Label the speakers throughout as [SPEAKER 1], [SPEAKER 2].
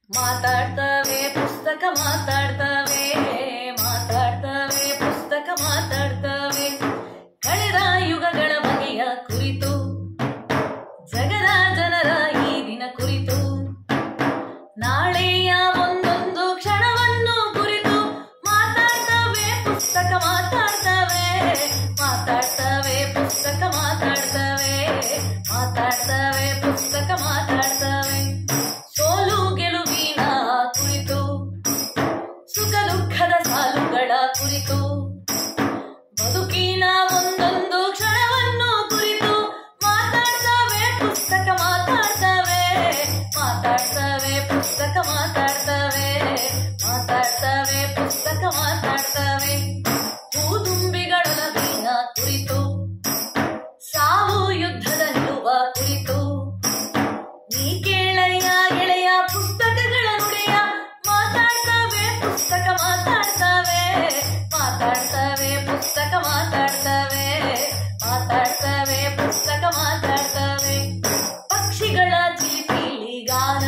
[SPEAKER 1] ಮಾತಾಡ್ತವೆ ಪುಸ್ತಕ ಮಾತಾಡ್ತವೆ ಮಾತಾಡ್ತವೆ ಪುಸ್ತಕ ಮಾತಾಡ್ತವೆ ಕಳೆದ ಯುಗಗಳ ಬಗೆಯ ಕುರಿತು ಜಗದ ಜನರ ಈ ದಿನ ಕುರಿತು ನಾಳೆಯ ಒಂದೊಂದು ಕ್ಷಣವನ್ನು ಕುರಿತು ಮಾತಾಡ್ತವೆ ಪುಸ್ತಕ ಮಾತಾಡ್ತವೆ ಮಾತಾಡ್ತವೆ ಪುಸ್ತಕ ಮಾತಾಡ್ತವೆ ಮಾತಾಡ್ತವೆ ಪುಸ್ತಕ ಮಾತಾಡ್ತವೆ ಸೋಲು ಗೆಲುವಿನ ಕುರಿತು ಸುಖ ದುಃಖದ ಸಾಲುಗಳ ಕುರಿತು ಬದುಕಿನ ಒಂದೊಂದು ಕ್ಷಣವನ್ನು ಕುರಿತು ಮಾತಾಡ್ತವೆ ಪುಸ್ತಕ ಮಾತಾಡ್ತವೆ ಮಾತಾಡ್ತವೆ ಪುಸ್ತಕ ಮಾತಾಡ್ತವೆ ಮಾತಾಡ್ತವೆ ಪುಸ್ತಕ ಮಾತಾಡ್ತವೆ ಹೂದುಂಬಿಗಳೊಲವಿನ ಕುರಿತು ಸಾವು ಯುದ್ಧದ ನಿಲ್ಲುವ ಕುರಿತು ನೀ ಕೇಳಯ್ಯ ಗೆಳೆಯ ಪುಸ್ತಕಗಳ ನುಡಿಯ ಮಾತಾಡ್ತವೆ ಪುಸ್ತಕ ಮಾತಾಡ್ತವೆ ಮಾತಾಡ್ತವೆ ಪುಸ್ತಕ ಮಾತಾಡ್ತವೆ ಮಾತಾಡ್ತವೆ ಪುಸ್ತಕ ಮಾತಾಡ್ತವೆ ಪಕ್ಷಿಗಳ ಚಿಲಿಪಿಲಿ ಗಾನ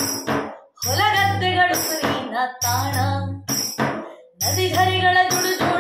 [SPEAKER 1] ಹೊಲಗದ್ದೆಗಳು ಸುರಿನ ತಾಣ ನದಿ ಝರಿಗಳ ಜುಳು